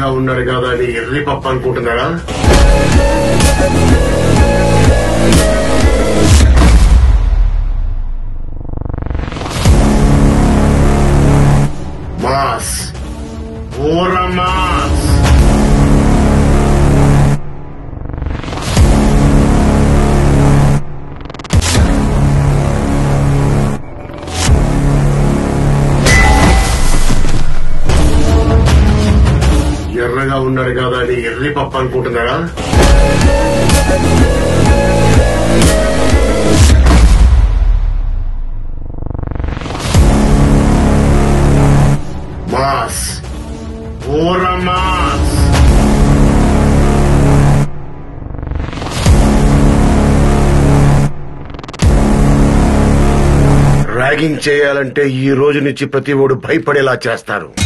ఎర్రగా ఉన్నారు కదా అని ఎర్రి పప్పు అనుకుంటున్నారా మాస్ ఘోర మాస్ ఎర్రగా ఉన్నారు కదా అని ఎర్రి పప్పు అనుకుంటున్నారా మాస్ ఘోర మాస్ ర్యాగింగ్ చేయాలంటే ఈ రోజు నుంచి ప్రతి ఓడు భయపడేలా చేస్తారు